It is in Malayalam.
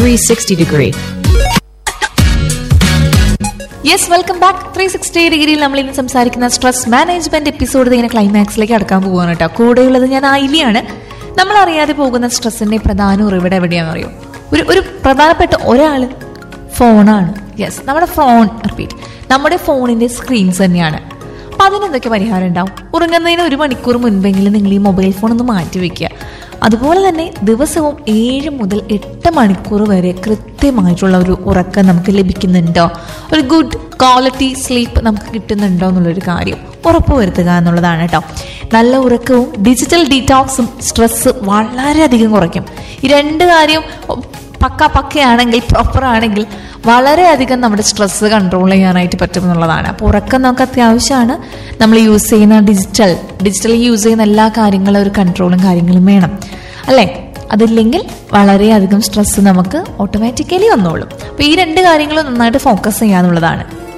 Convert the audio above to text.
360 degree. Yes welcome back three sixty ഡിഗ്രിയിൽ നമ്മൾ ഇന്ന് സംസാരിക്കുന്ന സ്ട്രെസ് മാനേജ്മെന്റ് എപ്പിസോഡ് ഇങ്ങനെ ക്ലൈമാക്സിലേക്ക് അടക്കാൻ പോവുകയാണ് കേട്ടോ കൂടെയുള്ളത് ഞാൻ ആയിലിയാണ് നമ്മൾ അറിയാതെ പോകുന്ന സ്ട്രെസ്സിന്റെ പ്രധാന ഉറവിടം എവിടെയാണെന്ന് അറിയോ ഒരു ഒരു പ്രധാനപ്പെട്ട ഒരാൾ ഫോണാണ് യെസ് നമ്മുടെ ഫോൺ റിപ്പീറ്റ് നമ്മുടെ ഫോണിന്റെ സ്ക്രീൻസ് തന്നെയാണ് അപ്പൊ അതിനെന്തൊക്കെ പരിഹാരം ഉണ്ടാവും ഉറങ്ങുന്നതിന് ഒരു മണിക്കൂർ മുൻപെങ്കിലും നിങ്ങൾ ഈ മൊബൈൽ ഫോൺ ഒന്ന് മാറ്റി വെക്കുക അതുപോലെ തന്നെ ദിവസവും ഏഴ് മുതൽ എട്ട് മണിക്കൂർ വരെ കൃത്യമായിട്ടുള്ള ഒരു ഉറക്കം നമുക്ക് ലഭിക്കുന്നുണ്ടോ ഒരു ഗുഡ് ക്വാളിറ്റി സ്ലീപ്പ് നമുക്ക് കിട്ടുന്നുണ്ടോ എന്നുള്ളൊരു കാര്യം ഉറപ്പുവരുത്തുക എന്നുള്ളതാണ് കേട്ടോ നല്ല ഉറക്കവും ഡിജിറ്റൽ ഡീറ്റോക്സും സ്ട്രെസ് വളരെയധികം കുറയ്ക്കും ഈ രണ്ട് കാര്യം പക്ക പക്കയാണെങ്കിൽ പ്രോപ്പർ ആണെങ്കിൽ വളരെയധികം നമ്മുടെ സ്ട്രെസ് കൺട്രോൾ ചെയ്യാനായിട്ട് പറ്റും എന്നുള്ളതാണ് അപ്പോൾ ഉറക്കം നമുക്ക് അത്യാവശ്യമാണ് നമ്മൾ യൂസ് ചെയ്യുന്ന ഡിജിറ്റൽ ഡിജിറ്റലി യൂസ് ചെയ്യുന്ന എല്ലാ കാര്യങ്ങളും ഒരു കൺട്രോളും കാര്യങ്ങളും വേണം അല്ലേ അതില്ലെങ്കിൽ വളരെയധികം സ്ട്രെസ് നമുക്ക് ഓട്ടോമാറ്റിക്കലി വന്നോളും അപ്പോൾ ഈ രണ്ട് കാര്യങ്ങളും നന്നായിട്ട് ഫോക്കസ് ചെയ്യാന്നുള്ളതാണ്